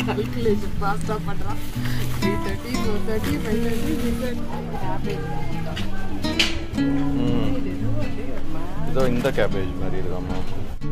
Calculation ஃபாஸ்ட்டாக பண்ணுறான் three thirty four thirty five thirty six ம் இதோ இந்த கேபேஜ் மாதிரி இருக்காமா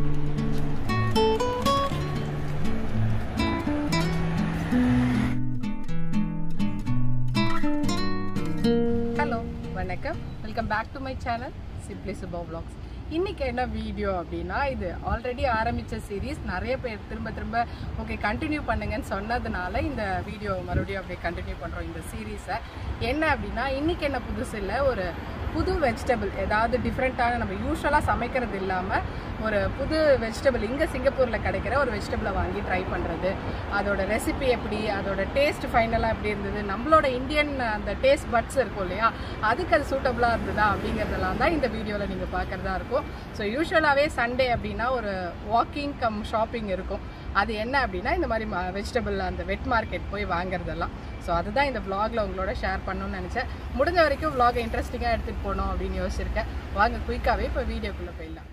ஹலோ வணக்கம் welcome back to my channel simply Subha vlogs இன்னைக்கு என்ன வீடியோ அப்படின்னா இது ஆல்ரெடி ஆரம்பிச்ச சீரீஸ் நிறைய பேர் திரும்ப திரும்ப ஓகே கண்டினியூ பண்ணுங்கன்னு சொன்னதுனால இந்த வீடியோ மறுபடியும் அப்படியே கண்டினியூ பண்ணுறோம் இந்த சீரீஸை என்ன அப்படின்னா இன்னைக்கு என்ன புதுசு இல்லை ஒரு புது வெஜிடபிள் ஏதாவது டிஃப்ரெண்ட்டான நம்ம யூஸ்வலாக சமைக்கிறது இல்லாமல் ஒரு புது வெஜிடபிள் இங்கே சிங்கப்பூரில் கிடைக்கிற ஒரு வெஜிடபிளை வாங்கி ட்ரை பண்ணுறது அதோட ரெசிபி எப்படி அதோட டேஸ்ட் ஃபைனலாக எப்படி இருந்தது நம்மளோட இந்தியன் அந்த டேஸ்ட் பட்ஸ் இருக்கும் இல்லையா அதுக்கு அது சூட்டபுளாக இருந்ததா அப்படிங்கிறதெல்லாம் தான் இந்த வீடியோவில் நீங்கள் பார்க்குறதா இருக்கும் ஸோ யூஸ்வலாகவே சண்டே அப்படின்னா ஒரு வாக்கிங் கம் ஷாப்பிங் இருக்கும் அது என்ன அப்படின்னா இந்த மாதிரி வெஜிடபிள் அந்த வெட் மார்க்கெட் போய் வாங்குறதெல்லாம் ஸோ அதுதான் இந்த vlogல உங்களோட ஷேர் பண்ணணும்னு நினச்சேன் முடிஞ்ச வரைக்கும் vlog இன்ட்ரெஸ்டிங்காக எடுத்துகிட்டு போகணும் அப்படின்னு யோசிச்சிருக்கேன் வாங்க குயிக்காகவே இப்போ வீடியோக்குள்ளே போயிடலாம்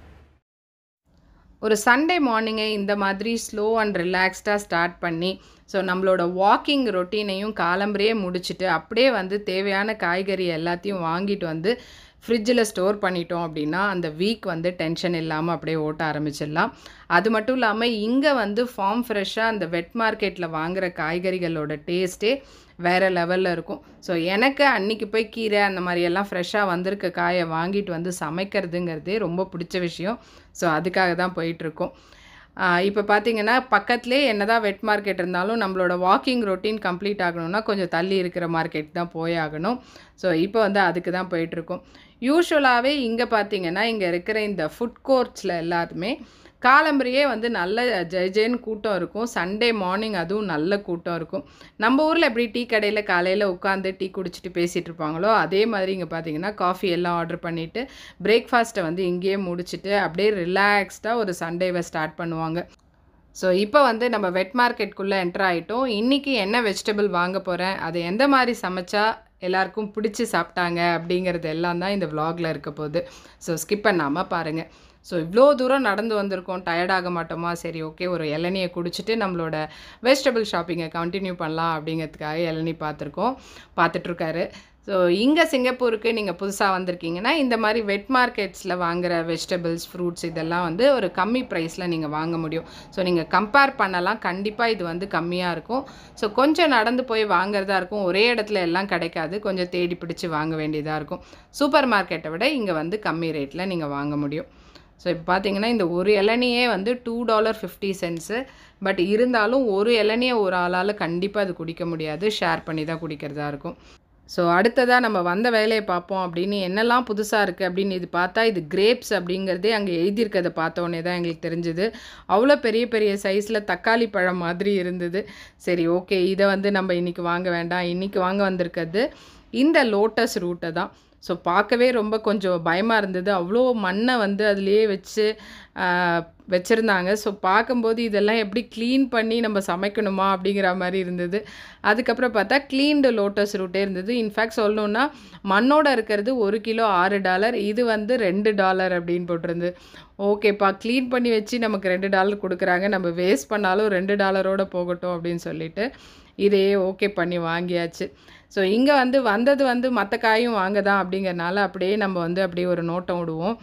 ஒரு சண்டே மார்னிங்கை இந்த மாதிரி ஸ்லோ அண்ட் ரிலாக்ஸ்டாக ஸ்டார்ட் பண்ணி ஸோ நம்மளோட வாக்கிங் ரொட்டீனையும் காலம்பரையே முடிச்சுட்டு அப்படியே வந்து தேவையான காய்கறி எல்லாத்தையும் வாங்கிட்டு வந்து ஃப்ரிட்ஜில் ஸ்டோர் பண்ணிட்டோம் அப்படின்னா அந்த வீக் வந்து டென்ஷன் இல்லாமல் அப்படியே ஓட்ட ஆரம்பிச்சிடலாம் அது மட்டும் இல்லாமல் இங்கே வந்து ஃபார்ம் ஃப்ரெஷ்ஷாக அந்த வெட் மார்க்கெட்டில் வாங்குற காய்கறிகளோட டேஸ்ட்டே வேறு லெவலில் இருக்கும் ஸோ எனக்கு அன்னைக்கு போய் கீரை அந்த மாதிரி எல்லாம் ஃப்ரெஷ்ஷாக வந்திருக்க காயை வாங்கிட்டு வந்து சமைக்கிறதுங்கிறதே ரொம்ப பிடிச்ச விஷயம் ஸோ அதுக்காக தான் போயிட்டுருக்கோம் இப்போ பார்த்தீங்கன்னா பக்கத்துலேயே என்னதான் வெட் மார்க்கெட் இருந்தாலும் நம்மளோட வாக்கிங் ரொட்டீன் கம்ப்ளீட் ஆகணும்னா கொஞ்சம் தள்ளி இருக்கிற மார்க்கெட் தான் போய் ஆகணும் ஸோ இப்போ வந்து அதுக்கு தான் போயிட்டுருக்கோம் யூஸ்வலாகவே இங்கே பார்த்தீங்கன்னா இங்கே இருக்கிற இந்த ஃபுட் கோர்ட்ஸில் எல்லாத்துமே காலம்பரையே வந்து நல்ல ஜெய் ஜெயின் கூட்டம் இருக்கும் சண்டே மார்னிங் அதுவும் நல்ல கூட்டம் இருக்கும் நம்ம ஊரில் எப்படி டீ கடையில் காலையில் உட்காந்து டீ குடிச்சிட்டு பேசிகிட்டு இருப்பாங்களோ அதே மாதிரி இங்கே பார்த்தீங்கன்னா காஃபி எல்லாம் ஆர்டர் பண்ணிவிட்டு பிரேக்ஃபாஸ்ட்டை வந்து இங்கேயே முடிச்சுட்டு அப்படியே ரிலாக்ஸ்டாக ஒரு சண்டேவை ஸ்டார்ட் பண்ணுவாங்க ஸோ இப்போ வந்து நம்ம வெட் மார்க்கெட்குள்ளே என்டர் ஆகிட்டோம் இன்றைக்கி என்ன வெஜிடபிள் வாங்க போகிறேன் அதை எந்த மாதிரி சமைச்சா எல்லாருக்கும் பிடிச்சி சாப்பிட்டாங்க அப்படிங்கிறது எல்லாம் தான் இந்த vlogல இருக்க போகுது ஸோ ஸ்கிப் பண்ணாமல் பாருங்கள் ஸோ இவ்வளோ தூரம் நடந்து வந்திருக்கோம் டயர்டாக மாட்டோமா சரி ஓகே ஒரு இளநியை குடிச்சிட்டு நம்மளோட வெஜிடபிள் ஷாப்பிங்கை கண்டினியூ பண்ணலாம் அப்படிங்கிறதுக்காக இளநீ பார்த்துருக்கோம் பார்த்துட்ருக்காரு ஸோ இங்கே சிங்கப்பூருக்கு நீங்கள் புதுசாக வந்திருக்கீங்கன்னா இந்த மாதிரி வெட் மார்க்கெட்ஸில் வாங்குற வெஜிடபிள்ஸ் ஃப்ரூட்ஸ் இதெல்லாம் வந்து ஒரு கம்மி ப்ரைஸில் நீங்கள் வாங்க முடியும் ஸோ நீங்கள் கம்பேர் பண்ணலாம் கண்டிப்பாக இது வந்து கம்மியாக இருக்கும் ஸோ கொஞ்சம் நடந்து போய் வாங்குறதா இருக்கும் ஒரே இடத்துல எல்லாம் கிடைக்காது கொஞ்சம் தேடி பிடிச்சி வாங்க வேண்டியதாக இருக்கும் சூப்பர் மார்க்கெட்டை விட இங்கே வந்து கம்மி ரேட்டில் நீங்கள் வாங்க முடியும் ஸோ இப்போ பார்த்தீங்கன்னா இந்த ஒரு இளநியே வந்து two dollar fifty cents but இருந்தாலும் ஒரு இளநியை ஒரு ஆளால் கண்டிப்பாக அது குடிக்க முடியாது ஷேர் பண்ணி தான் குடிக்கிறதா இருக்கும் ஸோ அடுத்ததாக நம்ம வந்த வேலையை பார்ப்போம் அப்படின்னு என்னெல்லாம் புதுசாக இருக்குது அப்படின்னு இது பார்த்தா இது கிரேப்ஸ் அப்படிங்கிறதே அங்கே எழுதியிருக்கதை பார்த்தோன்னே தான் எங்களுக்கு தெரிஞ்சுது அவ்வளோ பெரிய பெரிய சைஸில் தக்காளி பழம் மாதிரி இருந்தது சரி ஓகே இதை வந்து நம்ம இன்றைக்கி வாங்க வேண்டாம் இன்றைக்கி வாங்க வந்திருக்கிறது இந்த லோட்டஸ் ரூட்டை தான் ஸோ பார்க்கவே ரொம்ப கொஞ்சம் பயமாக இருந்தது அவ்வளோ மண்ணை வந்து அதுலேயே வச்சு வச்சுருந்தாங்க ஸோ பார்க்கும்போது இதெல்லாம் எப்படி க்ளீன் பண்ணி நம்ம சமைக்கணுமா அப்படிங்கிற மாதிரி இருந்தது அதுக்கப்புறம் பார்த்தா க்ளீன்டு லோட்டஸ் ரூட்டே இருந்தது இன்ஃபேக்ட் சொல்லணுன்னா மண்ணோட இருக்கிறது ஒரு கிலோ ஆறு டாலர் இது வந்து ரெண்டு டாலர் அப்படின்னு போட்டிருந்து ஓகேப்பா க்ளீன் பண்ணி வச்சு நமக்கு ரெண்டு டாலர் கொடுக்குறாங்க நம்ம வேஸ்ட் பண்ணாலும் ரெண்டு டாலரோட போகட்டும் அப்படின்னு சொல்லிட்டு இதையே ஓகே பண்ணி வாங்கியாச்சு ஸோ இங்கே வந்து வந்தது வந்து மற்ற காயும் வாங்க தான் அப்படிங்கிறனால அப்படியே நம்ம வந்து அப்படியே ஒரு நோட்டம் விடுவோம்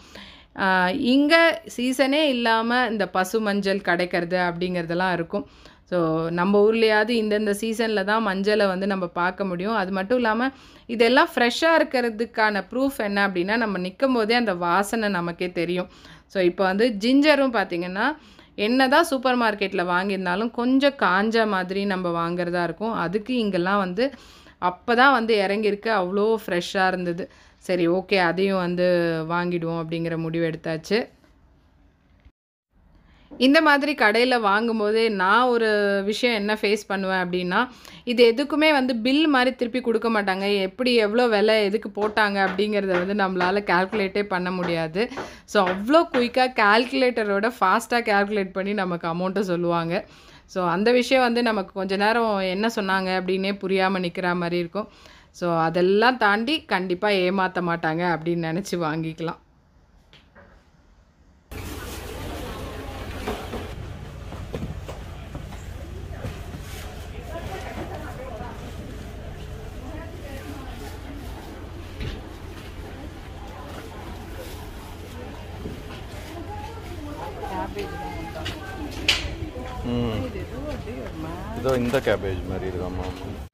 இங்கே சீசனே இல்லாமல் இந்த பசு மஞ்சள் கிடைக்கிறது அப்படிங்கிறதெல்லாம் இருக்கும் ஸோ நம்ம ஊர்லேயாவது இந்தந்த சீசனில் தான் மஞ்சளை வந்து நம்ம பார்க்க முடியும் அது மட்டும் இல்லாமல் இதெல்லாம் ஃப்ரெஷ்ஷாக இருக்கிறதுக்கான ப்ரூஃப் என்ன அப்படின்னா நம்ம நிற்கும் போதே அந்த வாசனை நமக்கே தெரியும் ஸோ இப்போ வந்து ஜிஞ்சரும் பார்த்திங்கன்னா என்ன தான் சூப்பர் மார்க்கெட்டில் வாங்கியிருந்தாலும் கொஞ்சம் காஞ்ச மாதிரி நம்ம வாங்குறதா இருக்கும் அதுக்கு இங்கெல்லாம் வந்து அப்போ தான் வந்து இறங்கியிருக்கு அவ்வளோ ஃப்ரெஷ்ஷாக இருந்தது சரி ஓகே அதையும் வந்து வாங்கிடுவோம் அப்படிங்கிற முடிவு எடுத்தாச்சு இந்த மாதிரி கடையில் வாங்கும்போதே நான் ஒரு விஷயம் என்ன ஃபேஸ் பண்ணுவேன் அப்படின்னா இது எதுக்குமே வந்து பில் மாதிரி திருப்பி கொடுக்க மாட்டாங்க எப்படி எவ்வளோ விலை எதுக்கு போட்டாங்க அப்படிங்கிறத வந்து நம்மளால் கால்குலேட்டே பண்ண முடியாது ஸோ அவ்வளோ குயிக்காக கால்குலேட்டரோட ஃபாஸ்ட்டாக கால்குலேட் பண்ணி நமக்கு அமௌண்ட்டை சொல்லுவாங்க ஸோ அந்த விஷயம் வந்து நமக்கு கொஞ்ச நேரம் என்ன சொன்னாங்க அப்படின்னே புரியாமல் நிற்கிற மாதிரி இருக்கும் ஸோ அதெல்லாம் தாண்டி கண்டிப்பாக ஏமாற்ற மாட்டாங்க அப்படின்னு நினச்சி வாங்கிக்கலாம் இதுதான் வந்தா. ம் இது ஏதோ அப்படியே ஒரு மாதிரி இதோ இந்த கேபேஜ் மாதிரி இருக்காம்மா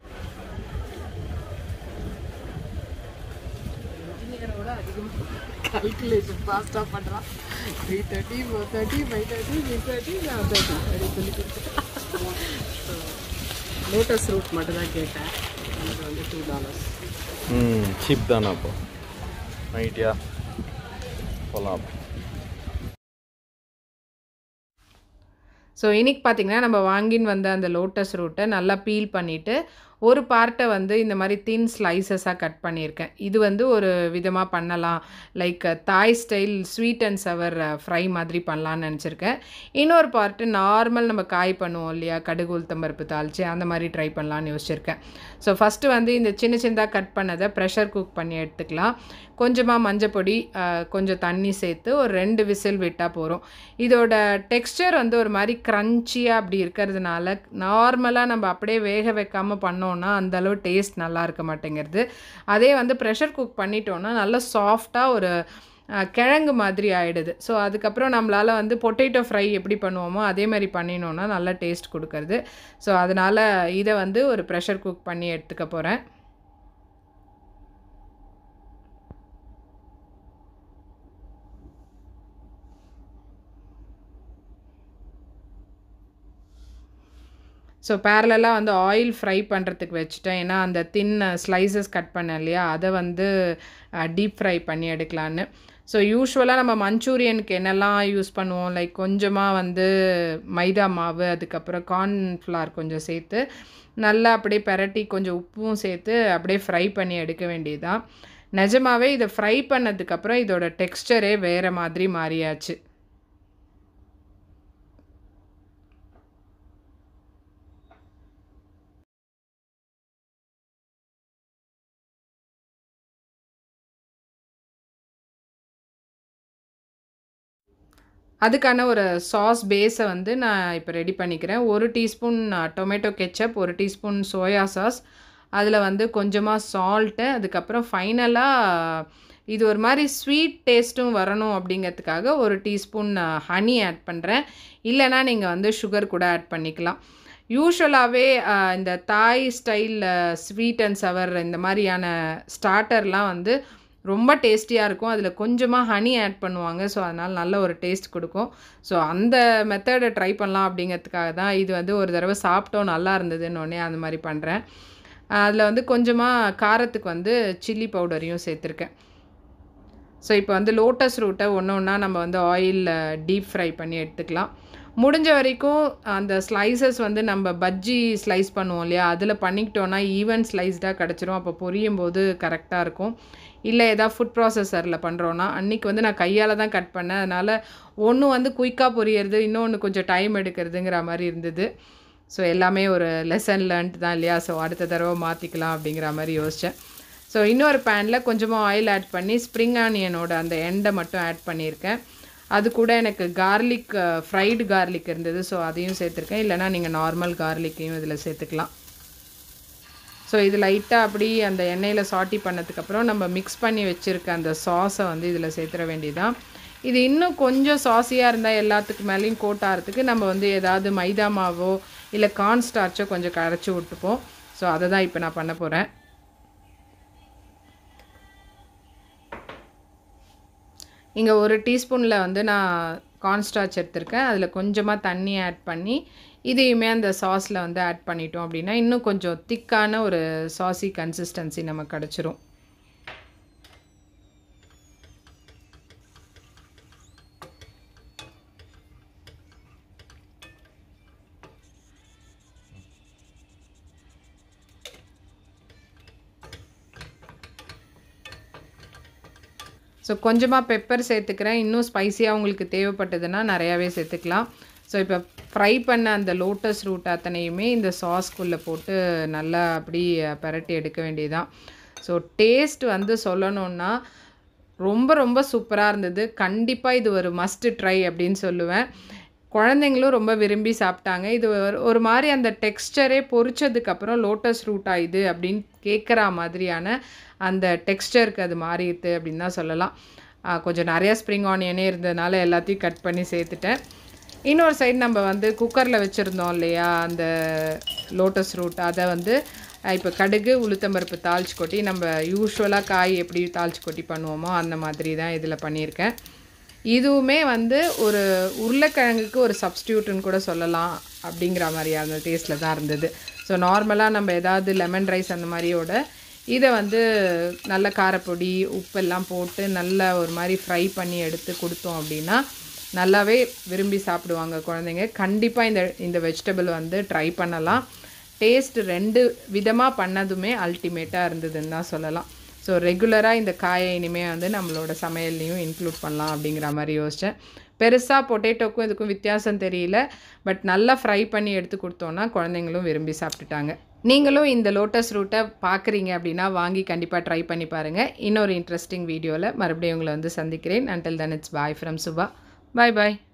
இன்ஜினியரோட அதிகமாக கால்குலேஷன் ஃபாஸ்ட்டாக பண்ணுறான் three thirty four thirty five thirty six thirty seven thirty அப்படி சொல்லி கொடுத்துட்டான் லோட்டஸ் ரூட் மட்டும் தான் கேட்டேன் அது வந்து டூ டாலர்ஸ் ம் சீப் தானே அப்போ நைட்டியா போகலாம் ஸோ இன்னைக்கு பார்த்தீங்கன்னா நம்ம வாங்கின்னு வந்த அந்த லோட்டஸ் ரூட்டை நல்லா பீல் பண்ணிவிட்டு ஒரு பார்ட்டை வந்து இந்த மாதிரி தின் ஸ்லைசஸாக கட் பண்ணியிருக்கேன் இது வந்து ஒரு விதமாக பண்ணலாம் like Thai style sweet and sour fry மாதிரி பண்ணலான்னு நினச்சிருக்கேன் இன்னொரு பார்ட்டு நார்மல் நம்ம காய் பண்ணுவோம் இல்லையா கடுகு உளுத்தம்பருப்பு தாளித்து அந்த மாதிரி ட்ரை பண்ணலான்னு யோசிச்சிருக்கேன் ஸோ ஃபஸ்ட்டு வந்து இந்த சின்ன சின்னதாக கட் பண்ணதை ப்ரெஷர் குக் பண்ணி எடுத்துக்கலாம் கொஞ்சமாக மஞ்சப்பொடி அஹ், கொஞ்சம் தண்ணி சேர்த்து ஒரு ரெண்டு விசில் விட்டால் போகிறோம் இதோட டெக்ஸ்டர் வந்து ஒரு மாதிரி க்ரன்ச்சியாக அப்படி இருக்கிறதுனால நார்மலாக நம்ம அப்படியே வேக வைக்காமல் பண்ணோன்னா அந்த அளவு டேஸ்ட் நல்லா இருக்க மாட்டேங்கிறது அதே வந்து ப்ரெஷர் குக் பண்ணிட்டோன்னா நல்லா சாஃப்டாக ஒரு அஹ், கிழங்கு மாதிரி ஆயிடுது ஸோ அதுக்கப்புறம் நம்மளால் வந்து பொட்டேட்டோ ஃப்ரை எப்படி பண்ணுவோமோ அதே மாதிரி பண்ணினோன்னா நல்லா டேஸ்ட் கொடுக்கறது ஸோ அதனால் இதை வந்து ஒரு ப்ரெஷர் குக் பண்ணி எடுத்துக்க போகிறேன் ஸோ பேரலாக வந்து ஆயில் ஃப்ரை பண்ணுறதுக்கு வச்சுட்டேன் ஏன்னா அந்த தின் ஸ்லைசஸ் கட் பண்ணேன் இல்லையா அதை வந்து டீப் ஃப்ரை பண்ணி எடுக்கலான்னு ஸோ யூஸ்வலாக நம்ம மஞ்சூரியனுக்கு என்னெல்லாம் யூஸ் பண்ணுவோம் லைக் கொஞ்சமாக வந்து மைதா மாவு அதுக்கப்புறம் கார்ன்ஃப்ளவர் கொஞ்சம் சேர்த்து நல்லா அப்படியே பெரட்டி கொஞ்சம் உப்பும் சேர்த்து அப்படியே ஃப்ரை பண்ணி எடுக்க வேண்டியதுதான் நிஜமாவே இதை ஃப்ரை பண்ணதுக்கப்புறம் இதோட டெக்ஸ்டரே வேறு மாதிரி மாறியாச்சு அதுக்கான ஒரு சாஸ் பேஸை வந்து நான் இப்போ ரெடி பண்ணிக்கிறேன் ஒரு டீஸ்பூன் டொமேட்டோ கெச்சப் ஒரு டீஸ்பூன் சோயா சாஸ் அதில் வந்து கொஞ்சமாக சால்ட்டு அதுக்கப்புறம் ஃபைனலாக இது ஒரு மாதிரி ஸ்வீட் டேஸ்ட்டும் வரணும் அப்படிங்கிறதுக்காக ஒரு டீஸ்பூன் ஹனி ஆட் பண்ணுறேன் இல்லைனா நீங்கள் வந்து சுகர் கூட ஆட் பண்ணிக்கலாம் யூஸ்வலாகவே இந்த தாய் ஸ்டைல் ஸ்வீட் அண்ட் சவர் இந்த மாதிரியான ஸ்டார்டர்லாம் வந்து ரொம்ப டேஸ்டியாக இருக்கும் அதில் கொஞ்சமாக ஹனி ஆட் பண்ணுவாங்க ஸோ அதனால் நல்ல ஒரு டேஸ்ட் கொடுக்கும் ஸோ அந்த மெத்தடை ட்ரை பண்ணலாம் அப்படிங்கிறதுக்காக தான் இது வந்து ஒரு தடவை சாப்பிட்டோம் நல்லா இருந்ததுன்னு உடனே அந்த மாதிரி பண்ணுறேன் அதில் வந்து கொஞ்சமாக காரத்துக்கு வந்து சில்லி பவுடரையும் சேர்த்துருக்கேன் ஸோ இப்போ வந்து லோட்டஸ் ரூட்டை ஒன்று ஒன்றா நம்ம வந்து ஆயிலில் டீப் ஃப்ரை பண்ணி எடுத்துக்கலாம் முடிஞ்ச வரைக்கும் அந்த ஸ்லைசஸ் வந்து நம்ம பஜ்ஜி ஸ்லைஸ் பண்ணுவோம் இல்லையா அதில் பண்ணிக்கிட்டோன்னா ஈவன் ஸ்லைஸ்டாக கிடச்சிரும் அப்போ பொரியும் போது கரெக்டாக இருக்கும் இல்லை ஏதாவது ஃபுட் ப்ராசஸரில் பண்ணுறோன்னா அன்றைக்கி வந்து நான் கையால் தான் கட் பண்ணேன் அதனால் ஒன்று வந்து குயிக்காக பொரியறது இன்னொன்று கொஞ்சம் டைம் எடுக்கிறதுங்கிற மாதிரி இருந்தது ஸோ எல்லாமே ஒரு லெசன் லேர்ன்ட் தான் இல்லையா ஸோ அடுத்த தடவை மாற்றிக்கலாம் அப்படிங்கிற மாதிரி யோசித்தேன் ஸோ இன்னொரு பேனில் கொஞ்சமாக ஆயில் ஆட் பண்ணி ஸ்ப்ரிங் ஆனியனோட அந்த எண்டை மட்டும் ஆட் பண்ணியிருக்கேன் அது கூட எனக்கு கார்லிக் ஃப்ரைடு கார்லிக் இருந்தது ஸோ அதையும் சேர்த்துருக்கேன் இல்லைனா நீங்கள் நார்மல் கார்லிக்கையும் இதில் சேர்த்துக்கலாம் ஸோ இது லைட்டாக அப்படி அந்த எண்ணெயில் சாட்டி பண்ணதுக்கப்புறம் நம்ம மிக்ஸ் பண்ணி வச்சுருக்க அந்த சாஸை வந்து இதில் சேர்த்துற வேண்டியதான் இது இன்னும் கொஞ்சம் சாஸியாக இருந்தால் எல்லாத்துக்கு மேலேயும் கோட் ஆகிறதுக்கு நம்ம வந்து ஏதாவது மைதா மாவோ இல்லை கார்ன் ஸ்டார்ச்சோ கொஞ்சம் கரைச்சி விட்டுப்போம் ஸோ அதை தான் இப்போ நான் பண்ண போகிறேன் இங்கே ஒரு டீஸ்பூனில் வந்து நான் கார்ன்ஸ்டார்ச் எடுத்திருக்கேன் அதில் கொஞ்சமாக தண்ணி ஆட் பண்ணி இதையுமே அந்த சாஸில் வந்து ஆட் பண்ணிட்டோம் அப்படின்னா இன்னும் கொஞ்சம் திக்கான ஒரு சாஸி கன்சிஸ்டன்சி நமக்கு கிடச்சிரும் ஸோ கொஞ்சமாக பெப்பர் சேர்த்துக்கிறேன் இன்னும் ஸ்பைஸியாக உங்களுக்கு தேவைப்பட்டதுன்னா நிறையாவே சேர்த்துக்கலாம் ஸோ இப்போ ஃப்ரை பண்ண அந்த லோட்டஸ் ரூட் அத்தனையுமே இந்த சாஸ்க்குள்ளே போட்டு நல்லா அப்படி பரட்டி எடுக்க வேண்டியதுதான் ஸோ டேஸ்ட் வந்து சொல்லணுன்னா ரொம்ப ரொம்ப சூப்பராக இருந்தது கண்டிப்பாக இது ஒரு மஸ்ட் ட்ரை அப்படின்னு சொல்லுவேன் குழந்தைங்களும் ரொம்ப விரும்பி சாப்பிட்டாங்க இது ஒரு ஒரு மாதிரி அந்த டெக்ஸ்டரே பொரிச்சதுக்கப்புறம் லோட்டஸ் ரூட்டா இது அப்படின்னு கேட்குற மாதிரியான அந்த டெக்ஸ்டருக்கு அது மாறிடுது அப்படின்னு தான் சொல்லலாம் கொஞ்சம் நிறையா ஸ்ப்ரிங் ஆனியனே இருந்ததுனால எல்லாத்தையும் கட் பண்ணி சேர்த்துட்டேன் இன்னொரு சைடு நம்ம வந்து குக்கரில் வச்சுருந்தோம் இல்லையா அந்த லோட்டஸ் ரூட் அதை வந்து இப்போ கடுகு உளுத்தம்பருப்பு தாளிச்சு கொட்டி நம்ம யூஸ்வலாக காய் எப்படி தாளிச்சு கொட்டி பண்ணுவோமோ அந்த மாதிரி தான் இதில் பண்ணியிருக்கேன் இதுவுமே வந்து ஒரு உருளைக்கிழங்குக்கு ஒரு சப்ஸ்டியூட்டுன்னு கூட சொல்லலாம் அப்படிங்கிற மாதிரியான டேஸ்ட்டில் தான் இருந்தது ஸோ நார்மலாக நம்ம ஏதாவது லெமன் ரைஸ் அந்த மாதிரியோட இதை வந்து நல்ல காரப்பொடி உப்பெல்லாம் போட்டு நல்லா ஒரு மாதிரி ஃப்ரை பண்ணி எடுத்து கொடுத்தோம் அப்படின்னா நல்லாவே விரும்பி சாப்பிடுவாங்க குழந்தைங்க கண்டிப்பாக இந்த இந்த வெஜிடபிள் வந்து ட்ரை பண்ணலாம் டேஸ்ட் ரெண்டு விதமாக பண்ணதுமே அல்டிமேட்டாக இருந்ததுன்னு தான் சொல்லலாம் ஸோ ரெகுலராக இந்த காயை இனிமேல் வந்து நம்மளோட சமையல்லையும் இன்க்ளூட் பண்ணலாம் அப்படிங்கிற மாதிரி யோசித்தேன் பெருசாக பொட்டேட்டோக்கும் இதுக்கும் வித்தியாசம் தெரியல பட் நல்லா ஃப்ரை பண்ணி எடுத்து கொடுத்தோன்னா குழந்தைங்களும் விரும்பி சாப்பிட்டுட்டாங்க நீங்களும் இந்த லோட்டஸ் ரூட்டை பார்க்குறீங்க அப்படின்னா வாங்கி கண்டிப்பாக ட்ரை பண்ணி பாருங்கள் இன்னொரு இன்ட்ரெஸ்டிங் வீடியோவில் மறுபடியும் உங்களை வந்து சந்திக்கிறேன் until then it's bye from Subha bye bye